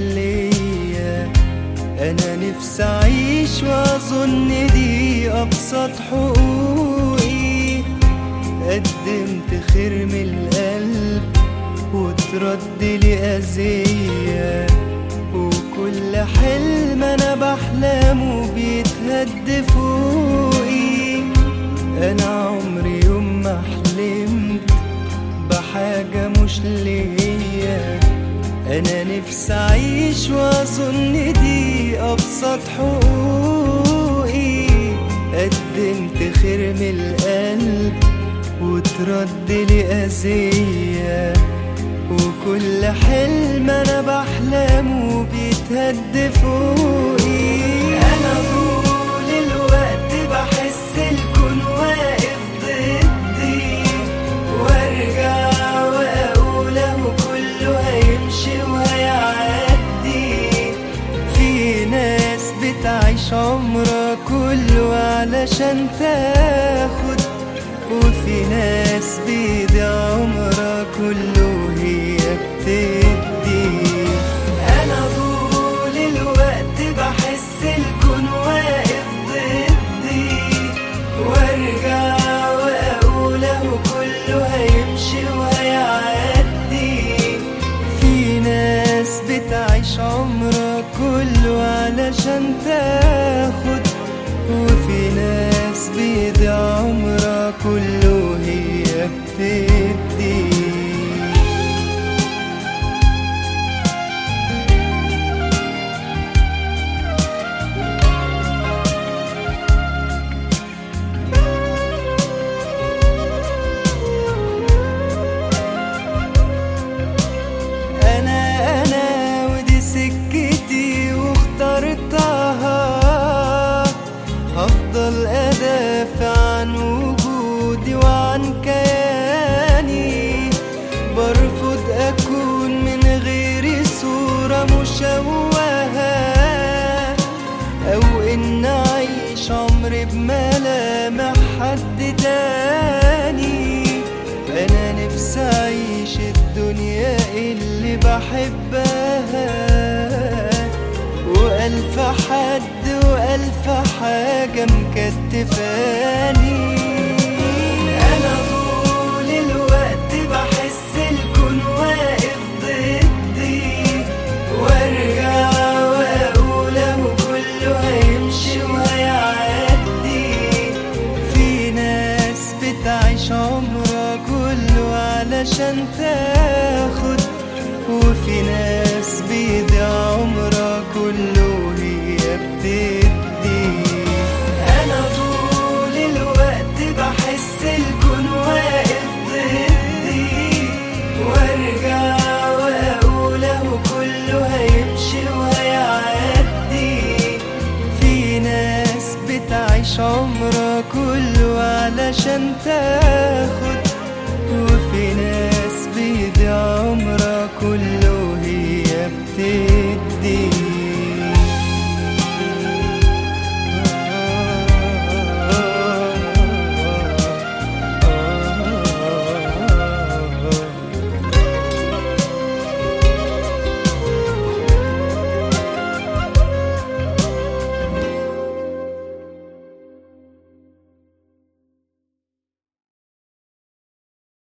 ليا انا نفسي اعيش واظن دي ابسط حقوقي قدمت خير من القلب وترد لي اذيه وكل حلم انا بحلمه بيتهد فوقي انا عمري يوم ما حلمت بحاجة مش ليا انا نفسي اعيش واظن دي ابسط حقوقي قدمت خير من القلب وترد لي اذيه وكل حلم انا بحلمه بيتهد فوقي انا طول الوقت بحس الكون واقف ضدي وارجع واقول اهو كله هيمشي وهيعدي في ناس بتعيش عمرها كله علشان تاخد وفي ناس بيضيع عمرها كله هي بتدي انا طول الوقت بحس الكون واقف ضدي وارجع واقول اهو كله هيمشي وهيعدي في ناس بتعيش عمرها كله علشان تاخد وفي ناس بيضيع عمرها كله هي بتدي انا انا ودي سكتي واخترتها هفضل ادافع عن وجودي وعن كياني برفض اكون من غير صورة مشوهة او ان اعيش عمري بملامح حد تاني انا نفسي اعيش الدنيا اللي بحبها والف حد والف حاجة مكتفاني انا طول الوقت بحس الكون واقف ضدي وارجع واقول اهو كله هيمشي وهيعدي في ناس بتعيش عمرها كله علشان تاخد وفي ناس بيضيع عمرها كله هي بتدي انا طول الوقت بحس الكون واقف ضدي وارجع واقول اهو كله هيمشي وهيعدي في ناس بتعيش عمرها كله علشان تاخد